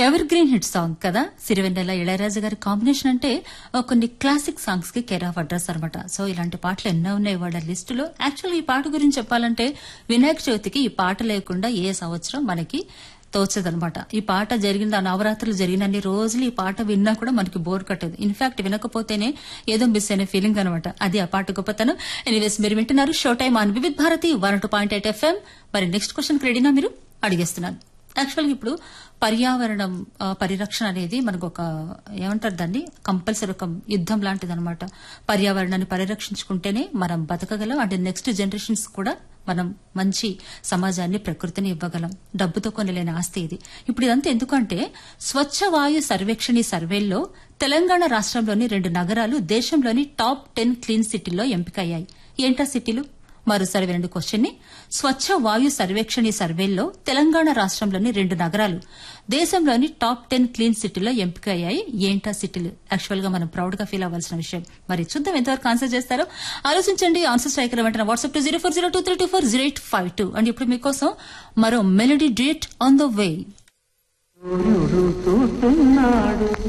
ever green hit song కదా సిరివెన్నెల ఇళయరాజా గారి combination అంటే ఆ, కొన్ని క్లాసిక్ సాంగ్స్ కి కేర్ ఆఫ్ అడ్రస్ అనమాట సో ఇలాంటి పాటలు ఎన్నో ఉన్నాయి వాళ్ళ లిస్టులో యాక్చువల్ ఈ పాట గురించి చెప్పాలంటే వినాయక చవితికి ఈ పాట లేకుండా ఏ సంవత్సరం మనకి తోచదనమాట ఈ పాట జరిగిన ఆ నవరాత్రులు జరిగినన్ని రోజులు ఈ పాట విన్నా కూడా మనకి బోర్ కట్టదు ఇన్ఫాక్ట్ వినకపోతేనే ఏదో మిస్ అయిన ఫీలింగ్ అనమాట అది ఆ పాట గొప్పతనం ఎనీవేస్ మీరు వింటున్నారు show time on Vividh Bharati one two point eight FM మరి నెక్స్ట్ క్వశ్చన్ రెడీనా మీరు అడిగేస్తున్నాను యాక్చువల్గా ఇప్పుడు పర్యావరణం ఆ, పరిరక్షణ అనేది మనకు ఒక ఏమంటారు దాన్ని కంపల్సరీ ఒక యుద్దం లాంటిది అనమాట పర్యావరణాన్ని పరిరక్షించుకుంటేనే మనం బతకగలం అంటే నెక్స్ట్ జనరేషన్స్ కూడా మనం మంచి సమాజాన్ని ప్రకృతిని ఇవ్వగలం డబ్బుతో కొనలేని ఆస్తి ఇది ఇప్పుడు ఇదంతా ఎందుకంటే స్వచ్ఛ వాయు సర్వేక్షణి సర్వేల్లో తెలంగాణ రాష్ట్రంలోని రెండు నగరాలు దేశంలోని టాప్ టెన్ క్లీన్ సిటీల్లో ఎంపికయ్యాయి ఏంటా సిటీలు మరోసారి వినండి క్వశ్చన్ ని స్వచ్ఛ వాయు సర్వేక్షణి సర్వేల్లో తెలంగాణ రాష్ట్రంలోని రెండు నగరాలు దేశంలోని టాప్ టెన్ క్లీన్ సిటీలో ఎంపిక అయ్యాయి ఏంటా సిటీలు యాక్చువల్ గా మనం ప్రౌడ్ గా ఫీల్ అవ్వాల్సిన విషయం మరి చూద్దాం ఎంతవరకు ఆన్సర్ చేస్తారో ఆలోచించండి ఆన్సర్ స్ట్రైకర్ వెంటనే WhatsApp to zero four zero two three two four zero eight five two and ఇప్పుడు మీకోసం మరో melody date on the way సూర్యుడు చూస్తున్నాడు